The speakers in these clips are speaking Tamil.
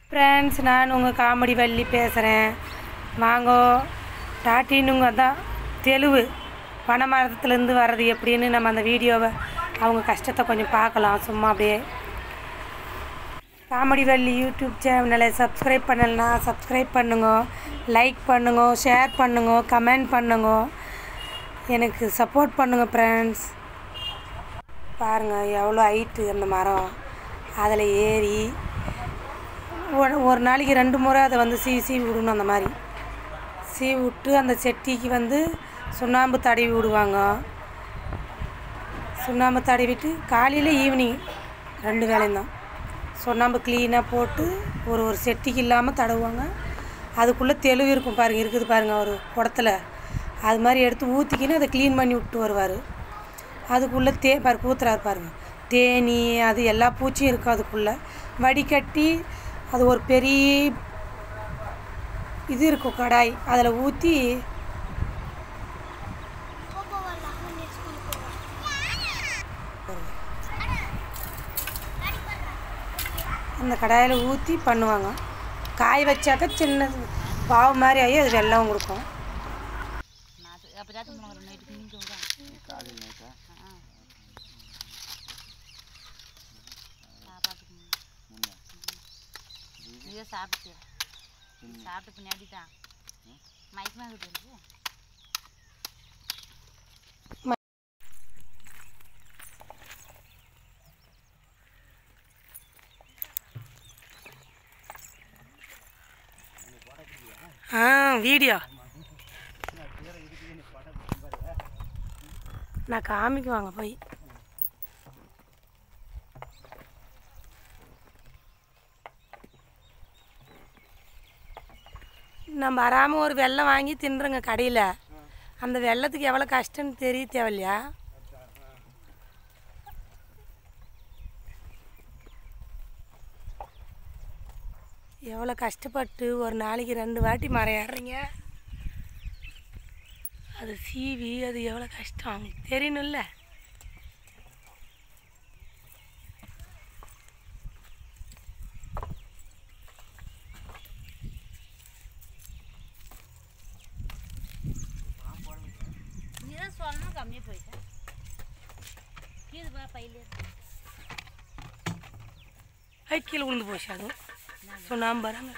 ஃப்ரெண்ட்ஸ் நான் உங்கள் காமெடி வள்ளி பேசுகிறேன் வாங்கோ டாட்டினுங்க தான் தெலுவு பனைமரத்துலேருந்து வர்றது எப்படின்னு நம்ம அந்த வீடியோவை அவங்க கஷ்டத்தை கொஞ்சம் பார்க்கலாம் சும்மா அப்படியே காமெடி வள்ளி யூடியூப் சேனலை சப்ஸ்கிரைப் பண்ணலைன்னா சப்ஸ்கிரைப் பண்ணுங்க லைக் பண்ணுங்க ஷேர் பண்ணுங்க கமெண்ட் பண்ணுங்க எனக்கு சப்போர்ட் பண்ணுங்க ஃப்ரெண்ட்ஸ் பாருங்கள் எவ்வளோ ஹைட்டு அந்த மரம் அதில் ஏறி ஒரு ஒரு நாளைக்கு ரெண்டு முறை அதை வந்து சீவி சீவி விடணும் அந்த மாதிரி சீவி விட்டு அந்த செட்டிக்கு வந்து சுண்ணாம்பு தடவி விடுவாங்க சுண்ணாம்பு தடவிட்டு காலையில் ஈவினிங் ரெண்டு வேலையும் தான் சுண்ணாம்பு க்ளீனாக போட்டு ஒரு ஒரு செட்டிக்கு இல்லாமல் தடவுவாங்க அதுக்குள்ளே தெளிவு இருக்கும் பாருங்கள் இருக்குது பாருங்கள் ஒரு குடத்துல அது மாதிரி எடுத்து ஊற்றிக்கின்னு அதை க்ளீன் பண்ணி விட்டு வருவார் அதுக்குள்ளே தே பாரு ஊத்துறாரு பாருங்க தேனி அது எல்லா பூச்சியும் இருக்கும் அதுக்குள்ளே வடிகட்டி அது ஒரு பெரிய இது இருக்கும் கடாய் அதில் ஊற்றி அந்த கடாயில் ஊற்றி பண்ணுவாங்க காய வச்சாக்க சின்ன பாவு மாதிரி ஆகி அது வெள்ளம் கொடுக்கும் நாற்று அப்போ தான் பண்ணுவாங்க நைட்டு நீங்கள் கூட சாப்பாட்டுக்கு நீயே சாப்பிட்டு சாப்பிட்டு பின்னாடி தான் மயக்கமாக இருக்குது ஆ வீடியோ நான் காமிக்குவாங்க போய் நம்ம வராமல் ஒரு வெள்ளம் வாங்கி தின்றுங்க கடையில் அந்த வெள்ளத்துக்கு எவ்வளோ கஷ்டம்னு தெரிய தேவையில்லையா எவ்வளோ கஷ்டப்பட்டு ஒரு நாளைக்கு ரெண்டு வாட்டி மரம் ஏறுறீங்க அது சீவி அது எவ்வளோ கஷ்டம் அவங்களுக்கு தெரியணும்ல நீ தான் சொல்லணும் கம்மியாக போயிட்டேன் கீழே பா பையில ஐ கீழே விழுந்து போச்சு அதுவும் சொன்னாம பாருங்க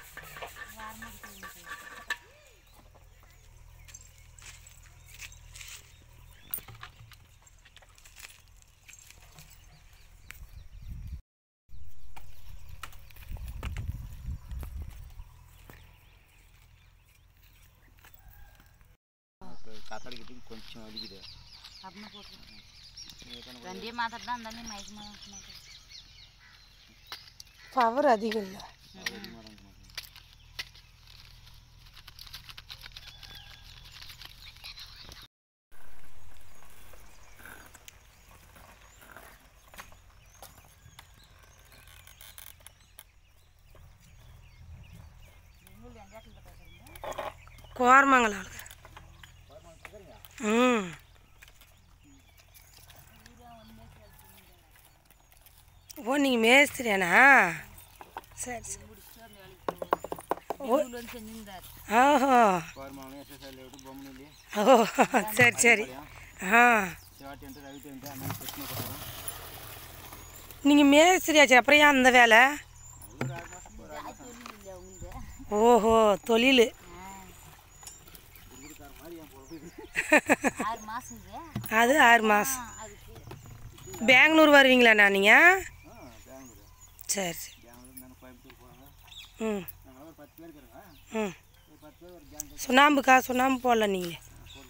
కాతడికి కొంచెం అడిగిదే அப்படின்னு போட்டு ரெண்டே மாத்திரம் தான் இருந்தாலும் மயக்கமாக மாட்டேன் பவர் அதிகம் இல்லை கோரமங்கலம் ம் ஓ நீங்கள் மேஸ்திரியாண்ணா சரி சரி வந்து செஞ்சிருந்தார் ஓஹோ ఫార్మాన్ ఎస్ఎస్ఎల్ బొమ్మలు ஓ சரி சரி ஆ షార్ట్ అంటే రైట్ అంటే అన్నీ పెట్టిన కొట్టారు நீங்கள் மேஸ்திரியாச்சு அப்புறம் ஏன் அந்த வேலை ஓஹோ தொழில் ஆறு மாதம் இது அது ஆறு மாதம் அதுக்கு பெங்களூர் வருவீங்களாண்ணா நீங்கள் బెంగళూరు சரி சரி బెంగళూరు నన్ను కోయంబత్తూరు పోవాங்க ம் நாங்கள் ஒரு பத்து பேர் இருக்கிறோங்க ம் ஒரு பத்து பேர் ஒரு கேங் சுண்ணாம்புக்கா சுண்ணாம்பு போடல நீங்கள்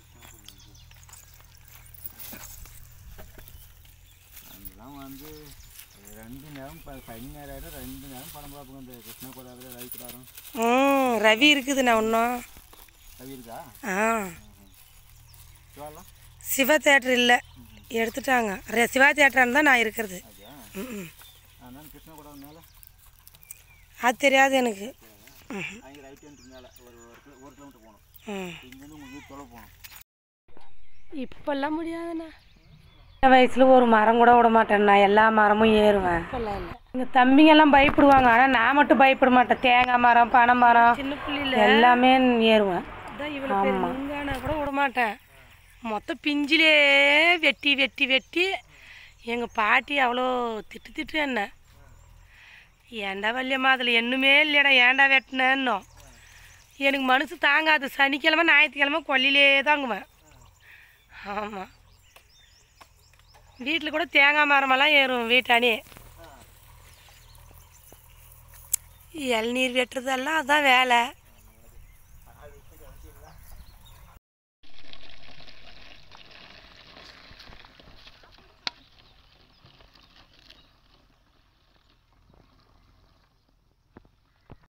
அதெல்லாம் வந்து ரெண்டு நேரம் ப- சனி நேரம் ரெண்டு நேரம் படம் பார்ப்போங்க இந்த கிருஷ்ண கோடாவில் ரவிக்குடாரம் ம் ரவி இருக்குதுண்ணா இன்னும் ரவி இருக்கா ஆ சிவாலாம் சிவா தேட்டர் இல்லை எடுத்துட்டாங்க ரெ- சிவா தேட்டரான்னு தான் நான் இருக்கிறது அப்படியா ம் ம் அதனால கிருஷ்ண கோடாரம் மேலே அது தெரியாது எனக்கு ம் அங்கே ரைட் ஹேண்டுக்கு மேலே ஒரு ஒரு கிலோ- ஒரு கிலோமீட்டர் போகணும் ம் இங்கேருந்து உங்களுக்கு வீட்டு தொலை போகணும் இப்போல்லாம் முடியாதுண்ணா சின்ன வயசில் ஒரு மரம் கூட விட மாட்டேண்ணா எல்லா மரமும் ஏறுவேன் இப்போல்லாம் இல்லை எங்கள் தம்பிங்கெல்லாம் பயப்படுவாங்க ஆனால் நான் மட்டும் பயப்பட மாட்டேன் தேங்காய் மரம் பனை மரம் சின்ன பிள்ளைல எல்லாமே ஏறுவேன் அதான் இவ்வளோ பெருங்கான கூட விட மாட்டேன் மொத்தம் பிஞ்சிலே வெட்டி வெட்டி வெட்டி எங்கள் பாட்டி அவ்வளோ திட்டு திட்டு என்ன ஏன்டா வல்லியம்மா அதில் என்னமே இல்லைடா ஏன்டா வெட்டினேன்னோ எனக்கு மனசு தாங்காது சனிக்கிழமை ஞாயிற்றுக்கிழமை கொல்லிலே தாங்குவேன் ஆமாம் வீட்டில் கூட தேங்காய் மரமெல்லாம் ஏறும் வீட்டானே இளநீர் வெட்டுறதெல்லாம் அதான் வேலை